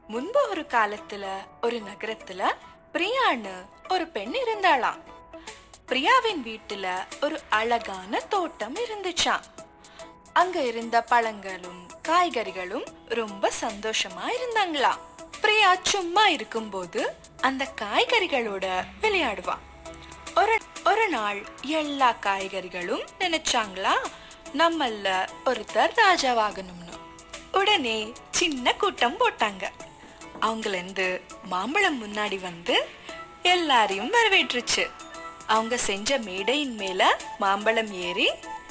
முன்பு ஒரு காலத்துல ஒரு நகரத்துல பிரியான்னு ஒரு பெண் இருந்தாளாம் பிரியாவின் வீட்டுல ஒரு அழகான தோட்டம் இருந்துச்சாம் அங்க இருந்த பழங்களும் காய்கறிகளும் ரொம்ப சந்தோஷமா இருந்தாங்களாம் பிரியா சும்மா இருக்கும்போது அந்த காய்கறிகளோட விளையாடுவா ஒரு ஒரு நாள் எல்லா காய்கறிகளும் நினைச்சாங்களா நம்மள ஒருத்தர் ராஜாவாகணும்னு உடனே சின்ன கூட்டம் போட்டாங்க அவங்கள இருந்து மாம்பழம் முன்னாடி வந்து எல்லாரையும் வரவேற்றுச்சு அவங்க செஞ்ச மேடையின் மேல மாம்பழம் ஏறி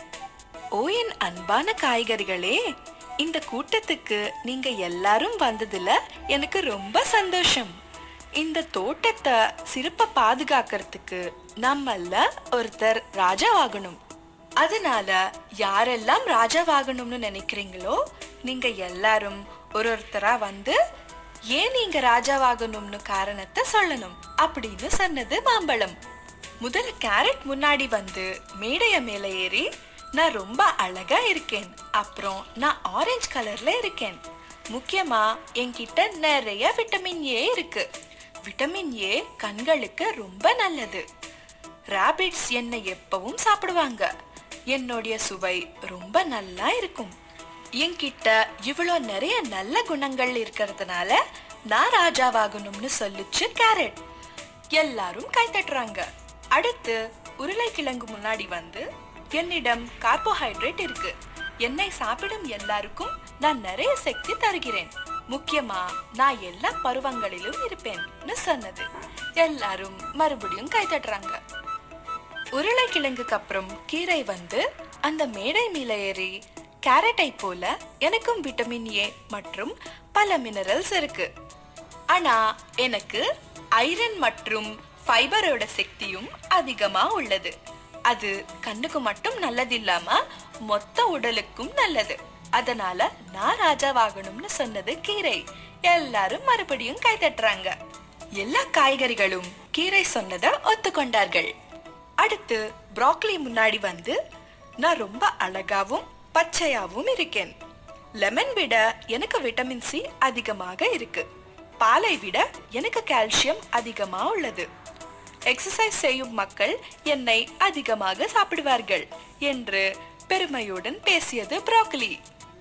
ஓ என் அன்பான காய்கறிகளே இந்த கூட்டத்துக்கு நீங்க எல்லாரும் வந்ததுல எனக்கு ரொம்ப சந்தோஷம் இந்த தோட்டத்தை சிறப்பா பாதுகாக்கிறதுக்கு நம்மள ஒருத்தர் ராஜாவாகணும் அதனால யாரெல்லாம் ராஜாவாகணும்னு நினைக்கிறீங்களோ நீங்க எல்லாரும் ஒரு ஒருத்தரா வந்து ஏன் நீங்க ராஜாவாகணும்னு காரணத்தை சொல்லணும் அப்படின்னு சொன்னது மாம்பழம் முதல்ல கேரட் முன்னாடி வந்து மேடைய மேல ஏறி நான் ரொம்ப அழகா இருக்கேன் அப்புறம் நான் ஆரஞ்சு கலர்ல இருக்கேன் முக்கியமா என்கிட்ட நிறைய விட்டமின் ஏ இருக்கு விட்டமின் ஏ கண்களுக்கு ரொம்ப நல்லது ராபிட்ஸ் என்னை எப்பவும் சாப்பிடுவாங்க என்னுடைய சுவை ரொம்ப நல்லா இருக்கும் என்கிட்ட இவ்வளோ நிறைய நல்ல குணங்கள் இருக்கிறதுனால நான் ராஜாவாகணும்னு சொல்லிச்சு கேரட் எல்லாரும் கை தட்டுறாங்க அடுத்து உருளைக்கிழங்கு முன்னாடி வந்து என்னிடம் கார்போஹைட்ரேட் இருக்கு என்னை சாப்பிடும் எல்லாருக்கும் நான் நிறைய சக்தி தருகிறேன் முக்கியமா நான் எல்லா பருவங்களிலும் இருப்பேன்னு சொன்னது எல்லாரும் மறுபடியும் கை தட்டுறாங்க உருளைக்கிழங்குக்கு அப்புறம் கீரை வந்து அந்த மேடை மேல ஏறி கேரட்டை போல எனக்கும் விட்டமின் ஏ மற்றும் பல மினரல்ஸ் இருக்கு ஆனா எனக்கு ஐரன் மற்றும் ஃபைபரோட சக்தியும் அதிகமா உள்ளது அது கண்ணுக்கு மட்டும் நல்லது இல்லாம மொத்த உடலுக்கும் நல்லது அதனால நான் ராஜாவாகணும்னு சொன்னது கீரை எல்லாரும் மறுபடியும் கை தட்டுறாங்க எல்லா காய்கறிகளும் கீரை சொன்னதை ஒத்துக்கொண்டார்கள் அடுத்து ப்ராக்லி முன்னாடி வந்து நான் ரொம்ப அழகாவும் பச்சையாவும் இருக்கேன் லெமன் விட எனக்கு விட்டமின் சி அதிகமாக இருக்கு பாலை விட எனக்கு கால்சியம் அதிகமா உள்ளது எக்ஸசைஸ் செய்யும் மக்கள் என்னை அதிகமாக சாப்பிடுவார்கள் என்று பெருமையுடன் பேசியது ப்ராக்லி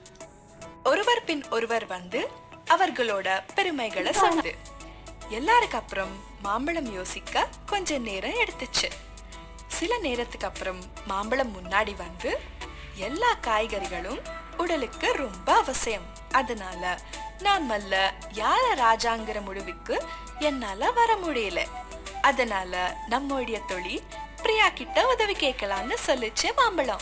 ஒருவர் பின் ஒருவர் வந்து அவர்களோட பெருமைகளை சொன்னது எல்லாருக்கு அப்புறம் மாம்பழம் யோசிக்க கொஞ்ச நேரம் எடுத்துச்சு சில நேரத்துக்கு அப்புறம் மாம்பழம் முன்னாடி வந்து எல்லா காய்கறிகளும் உடலுக்கு ரொம்ப அவசியம் அதனால நாமல்ல யார ராஜாங்கிற முடிவுக்கு என்னால வர முடியல அதனால நம்முடைய தொழில் பிரியா கிட்ட உதவி கேட்கலாம்னு சொல்லிச்சு மாம்பழம்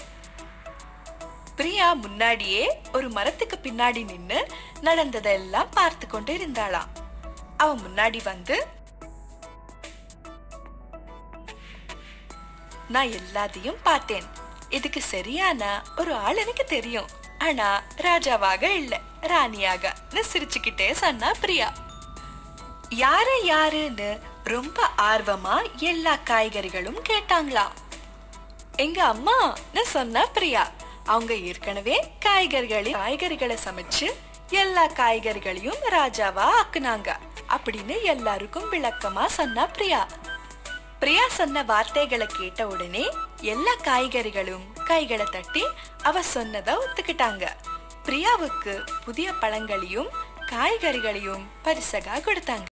பிரியா முன்னாடியே ஒரு மரத்துக்கு பின்னாடி நின்னு நடந்ததெல்லாம் பார்த்து கொண்டு இருந்தாளாம் அவ முன்னாடி வந்து நான் எல்லாத்தையும் பார்த்தேன் இதுக்கு சரியான ஒரு ஆள் எனக்கு தெரியும் ஆனா ராஜாவாக இல்ல ராணியாக சிரிச்சுக்கிட்டே சொன்னா பிரியா யாரு யாருன்னு ரொம்ப ஆர்வமா எல்லா காய்கறிகளும் கேட்டாங்களாம் எங்க அம்மான்னு சொன்னா பிரியா அவங்க ஏற்கனவே காய்கறிகளை காய்கறிகளை சமைச்சு எல்லா காய்கறிகளையும் ராஜாவா ஆக்குனாங்க அப்படின்னு எல்லாருக்கும் விளக்கமா சொன்னா பிரியா பிரியா சொன்ன வார்த்தைகளை கேட்ட உடனே எல்லா காய்கறிகளும் கைகளை தட்டி அவ சொன்னதை ஒத்துக்கிட்டாங்க பிரியாவுக்கு புதிய பழங்களையும் காய்கறிகளையும் பரிசகா கொடுத்தாங்க